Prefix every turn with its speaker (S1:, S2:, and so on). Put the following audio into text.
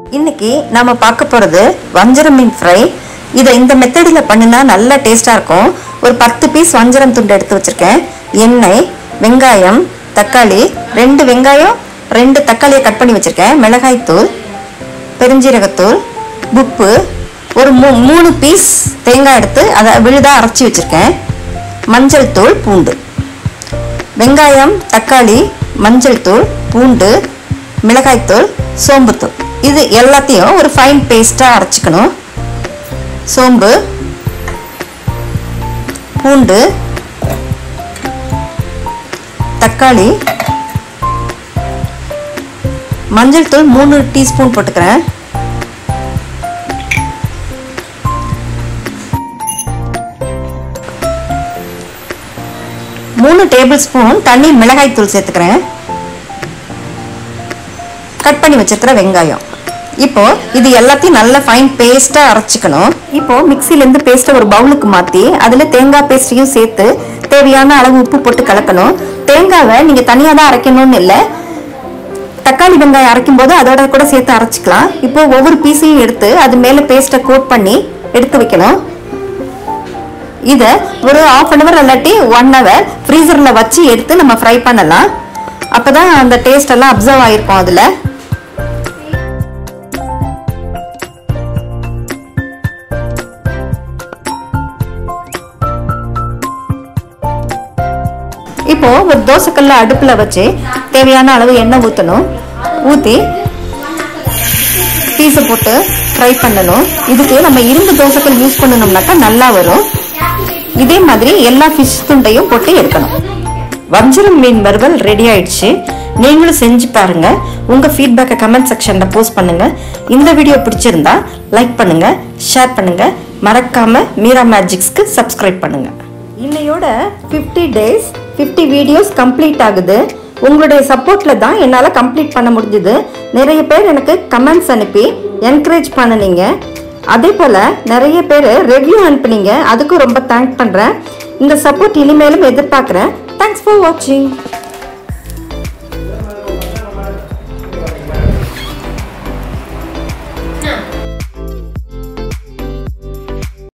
S1: இன்னைக்கு நாம பார்க்க போறது வஞ்சரம் மீன் ஃப்ரை இதை இந்த மெத்தடில் பண்ணினா நல்லா டேஸ்டாக இருக்கும் ஒரு பத்து பீஸ் வஞ்சரம் துண்டு எடுத்து வச்சிருக்கேன் எண்ணெய் வெங்காயம் தக்காளி ரெண்டு வெங்காயம் ரெண்டு தக்காளியை கட் பண்ணி வச்சிருக்கேன் மிளகாய்த்தூள் பெருஞ்சீரகத்தூள் உப்பு ஒரு மூ மூணு பீஸ் தேங்காய் எடுத்து அதை விழுதாக அரைச்சி வச்சிருக்கேன் மஞ்சள் தூள் பூண்டு வெங்காயம் தக்காளி மஞ்சள் தூள் பூண்டு மிளகாய்த்தூள் சோம்புத்தூள் இது எல்லாத்தையும் ஒரு ஃபைன் பேஸ்ட்டாக அரைச்சிக்கணும் சோம்பு பூண்டு தக்காளி மஞ்சள் தூள் மூணு டீஸ்பூன் போட்டுக்கிறேன் மூணு டேபிள் ஸ்பூன் தண்ணி மிளகாய் தூள் சேர்த்துக்கிறேன் கட் பண்ணி வச்சிருக்கிற வெங்காயம் இப்போ இது எல்லாத்தையும் நல்ல ஃபைன் பேஸ்டா அரைச்சிக்கணும் இப்போ மிக்சில இருந்து பேஸ்ட்டை ஒரு பவுலுக்கு மாத்தி அதுல தேங்காய் பேஸ்டையும் சேர்த்து தேவையான அளவு உப்பு போட்டு கலக்கணும் தேங்காவை நீங்க தனியா தான் அரைக்கணும்னு இல்லை தக்காளி வெங்காயம் அரைக்கும் போது அதோட கூட சேர்த்து அரைச்சிக்கலாம் இப்போ ஒவ்வொரு பீஸையும் எடுத்து அது மேல பேஸ்ட்டை கோட் பண்ணி எடுத்து வைக்கணும் இதை ஒரு ஆஃப் அன் ஹவர் இல்லாட்டி ஒன் ஹவர் ஃப்ரீசரில் வச்சு எடுத்து நம்ம ஃப்ரை பண்ணலாம் அப்போ தான் அந்த டேஸ்ட் எல்லாம் அப்சர்வ் ஆகிருக்கும் அதில் இப்போ ஒரு தோசைக்கல்ல அடுப்பில் வச்சு தேவையான அளவு எண்ணெய் ஊற்றணும் ஊற்றி பீஸை போட்டு ஃப்ரை பண்ணணும் இதுக்கு நம்ம இரும்பு தோசைக்கல் யூஸ் பண்ணணும்னாக்கா நல்லா வரும் இதே மாதிரி எல்லா ஃபிஷ் துண்டையும் போட்டு எடுக்கணும் வஞ்சரம் மீன் வறுவல் ரெடி ஆயிடுச்சு நீங்களும் செஞ்சு பாருங்க உங்க ஃபீட்பேக்கை கமெண்ட் செக்ஷன்ல போஸ்ட் பண்ணுங்க இந்த வீடியோ பிடிச்சிருந்தா லைக் பண்ணுங்க ஷேர் பண்ணுங்க மறக்காம மீரா மேஜிக்ஸ்க்கு சப்ஸ்கிரைப் பண்ணுங்க இன்னையோட fifty days fifty videos complete ஆகுது உங்களுடைய சப்போர்ட்ல தான் என்னால் கம்ப்ளீட் பண்ண முடிஞ்சுது நிறைய பேர் எனக்கு கமெண்ட்ஸ் அனுப்பி என்கரேஜ் பண்ணுனீங்க அதே போல் நிறைய பேர் ரெவ்யூ அனுப்புனீங்க அதுக்கும் ரொம்ப தேங்க் பண்ணுறேன் இந்த சப்போர்ட் இனிமேலும் எதிர்பார்க்குறேன் தேங்க்ஸ் ஃபார் வாட்சிங்